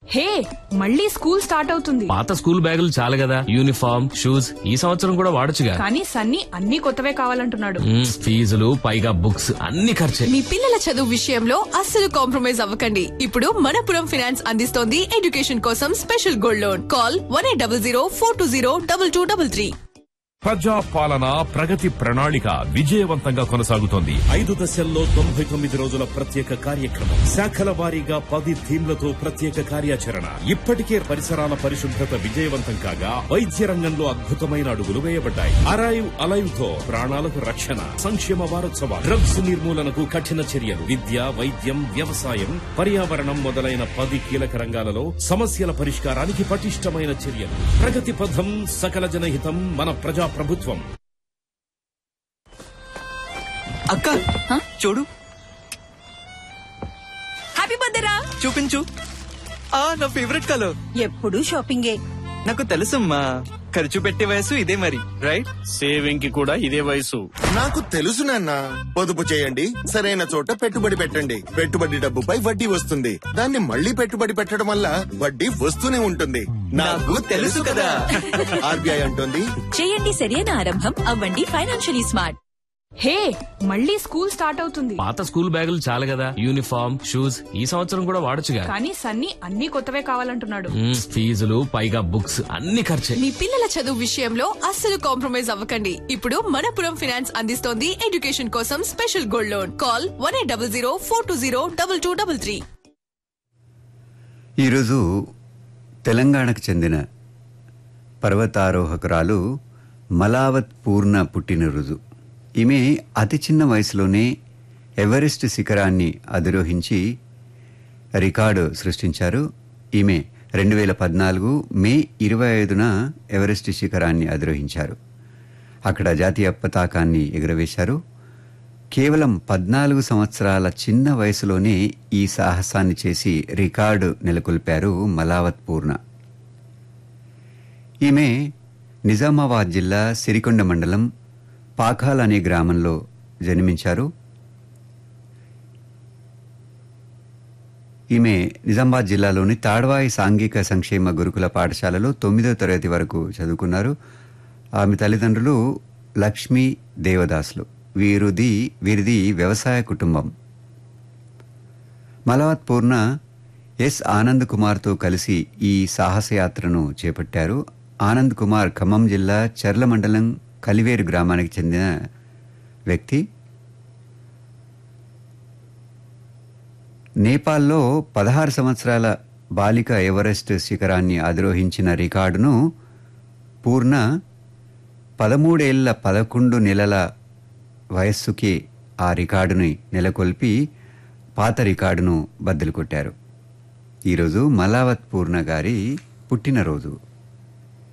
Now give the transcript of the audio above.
హే మళ్ళీ school start అవుతుంది పాత స్కూల్ బ్యాగులు చాలు కదా యూనిఫామ్ షూస్ ఈ సంవత్సరం కూడా వాడొచ్చుగా కానీ సన్నీ అన్ని కొత్తవే కావాలంటున్నాడు మ్మ్, ఫీజులు పైగా బుక్స్ అన్ని ఖర్చే మీ పిల్లల చదువు విషయంలో అస్సలు కాంప్రమైజ్ అవ్వకండి ఇప్పుడు మనపురం ఫైనాన్స్ అందిస్తోంది ఎడ్యుకేషన్ కోసం special gold loan call one eight double zero four two zero double two double three ప్రజా పాలన ప్రగతి ప్రణాళిక విజయవంతంగా కొనసాగుతోంది ఐదు దశల్లో తొంభై తొమ్మిది రోజుల ప్రత్యేక కార్యక్రమం శాఖల వారీగా పది థీమ్లతో ప్రత్యేక కార్యాచరణ ఇప్పటికే పరిసరాల పరిశుభ్రత విజయవంతం కాగా వైద్య రంగంలో అద్భుతమైన అడుగులు వేయబడ్డాయి అరైవ్ అలైవ్ తో ప్రాణాలకు రక్షణ సంక్షేమ వారోత్సవాలు డ్రగ్స్ నిర్మూలనకు కఠిన చర్యలు విద్య వైద్యం వ్యవసాయం పర్యావరణం మొదలైన పది కీలక రంగాలలో సమస్యల పరిష్కారానికి పటిష్టమైన చర్యలు ప్రగతి పథం సకల జనహితం మన ప్రజా ప్రభుత్వం అక్క చూడు హ్యాపీ బర్త్డే రా చూపించు ఆ నా ఫేవరెట్ కలర్ ఎప్పుడు షాపింగే నాకు తెలుసమ్మా ఖర్చు పెట్టే వయసు ఇదే మరి రైట్ సేవింగ్ కి కూడా ఇదే వయసు నాకు తెలుసు నాన్న పొదుపు చేయండి సరైన చోట పెట్టుబడి పెట్టండి పెట్టుబడి డబ్బుపై వడ్డీ వస్తుంది దాన్ని మళ్ళీ పెట్టుబడి పెట్టడం వల్ల వడ్డీ వస్తూనే ఉంటుంది నాకు తెలుసు కదా ఆర్బీఐ అంటుంది చేయండి సరైన ఆరంభం అవ్వండి ఫైనాన్షియలీ స్మార్ట్ హే మళ్ళీ స్కూల్ స్టార్ట్ అవుతుంది పాత స్కూల్ బ్యాగులు చాలు కదా యూనిఫామ్ షూస్ ఈ సంవత్సరం కూడా వాడొచ్చుగా కానీ సన్నీ అన్ని కొత్తవే కావాలంటున్నాడు మ్మ్, ఫీజులు పైగా బుక్స్ అన్ని ఖర్చే మీ పిల్లల చదువు విషయంలో అస్సలు కాంప్రమైజ్ అవ్వకండి ఇప్పుడు మనపురం ఫైనాన్స్ అందిస్తోంది ఎడ్యుకేషన్ కోసం special gold loan call one eight double zero four two zero double two double three ఈరోజు తెలంగాణకు చెందిన పర్వతారోహకురాలు మలావత్ పూర్ణ పుట్టినరోజు ఈమె అతి చిన్న వయసులోనే ఎవరెస్ట్ శిఖరాన్ని అధిరోహించి రికార్డు సృష్టించారు ఈమె రెండు వేల పద్నాలుగు మే ఇరవై ఐదున ఎవరెస్ట్ శిఖరాన్ని అధిరోహించారు అక్కడ జాతీయ పతాకాన్ని ఎగురవేశారు కేవలం పద్నాలుగు సంవత్సరాల చిన్న వయసులోనే ఈ సాహసాన్ని చేసి రికార్డు నెలకొల్పారు మలావత్ పూర్ణ ఈమె నిజామాబాద్ జిల్లా సిరికొండ మండలం పాఖాల్ అనే గ్రామంలో జన్మించారు ఈమె నిజామాబాద్ జిల్లాలోని తాడ్వాయి సాంఘిక సంక్షేమ గురుకుల పాఠశాలలో తొమ్మిదో తరగతి వరకు చదువుకున్నారు ఆమె తల్లిదండ్రులు లక్ష్మీ దేవదాసులు వీరుది వీరిది వ్యవసాయ కుటుంబం మలవత్ పూర్ణ ఎస్ ఆనంద్ కుమార్తో కలిసి ఈ సాహసయాత్రను చేపట్టారు ఆనంద్ కుమార్ ఖమ్మం జిల్లా చర్ల మండలం కలివేరు గ్రామానికి చెందిన వ్యక్తి నేపాల్లో పదహారు సంవత్సరాల బాలిక ఎవరెస్ట్ శిఖరాన్ని అధిరోహించిన రికార్డును పూర్ణ పదమూడేళ్ల పదకొండు నెలల వయస్సుకి ఆ రికార్డుని నెలకొల్పి పాత రికార్డును బద్దలు కొట్టారు ఈరోజు మలావత్ పూర్ణ గారి పుట్టినరోజు